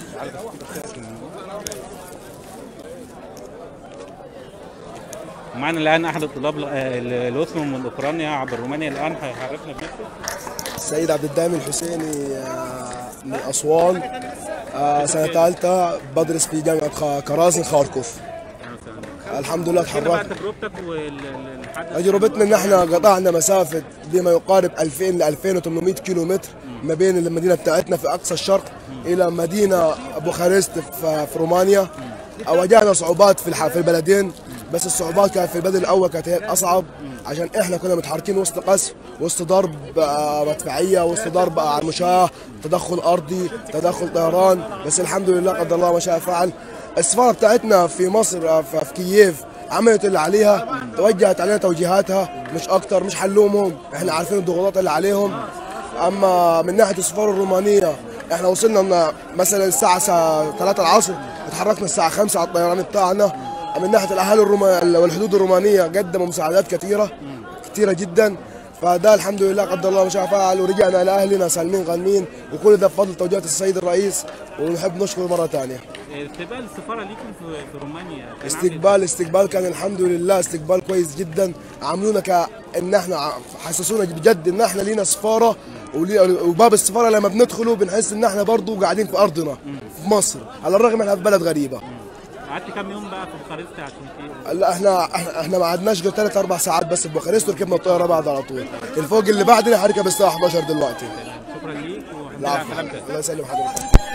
معنا الان احد الطلاب ال- اللي وصلوا من اوكرانيا عبر رومانيا الان هيعرفنا بنفسه السيد عبد الدايم الحسيني آه، من أسوان آه، سنة ثالثة بدرس في جامعة خا- كرازن خاركوف الحمد لله كده بقى تحركنا تجربتك والحدث تجربتنا ان احنا قطعنا مسافة بما يقارب 2000 ل 2800 كيلو متر ما بين المدينة بتاعتنا في اقصى الشرق الى مدينة بوخارست في في رومانيا واجهنا صعوبات في الح- في البلدين بس الصعوبات كانت في البلد الاول كانت هي الاصعب عشان احنا كنا متحركين وسط قصف وسط ضرب آه، مدفعيه وسط ضرب آه، على المشاه تدخل ارضي تدخل طيران بس الحمد لله قدر الله ما شاء فعل السفاره بتاعتنا في مصر آه، في في كييف عملت اللي عليها توجهت علينا توجيهاتها مش اكتر مش حلومهم احنا عارفين الضغوطات اللي عليهم اما من ناحيه السفاره الرومانيه احنا وصلنا من مثلا الساعه 3 العصر اتحركنا الساعه 5 على الطيران بتاعنا من ناحيه الاهالي الروما والحدود الرومانيه قدموا مساعدات كثيره كثيره جدا فده الحمد لله قدر الله ما شاء فعل ورجعنا لاهلنا سالمين غانمين وكل ده بفضل توجيهات السيد الرئيس ونحب نشكره مره ثانيه استقبال السفاره ليكم في في رومانيا كان عامل استقبال استقبال كان الحمد لله استقبال كويس جدا عاملونا كان احنا ع- حسسونا بجد ان احنا لينا سفاره ولي- وباب السفاره لما بندخله بنحس ان احنا برضو قاعدين في ارضنا في مصر على الرغم احنا في بلد غريبه إزاي؟ قعدت كام يوم بقى في بوخارست عشان كده لا احنا احنا احنا ما قعدناش غير ثلاث اربع ساعات بس في بوخارست وركبنا الطياره بعد على طول الفوق اللي بعدنا هركب الساعه 11 دلوقتي شكرا ليك والحمد لله على العفو سلامتك الله يسلم حضرتك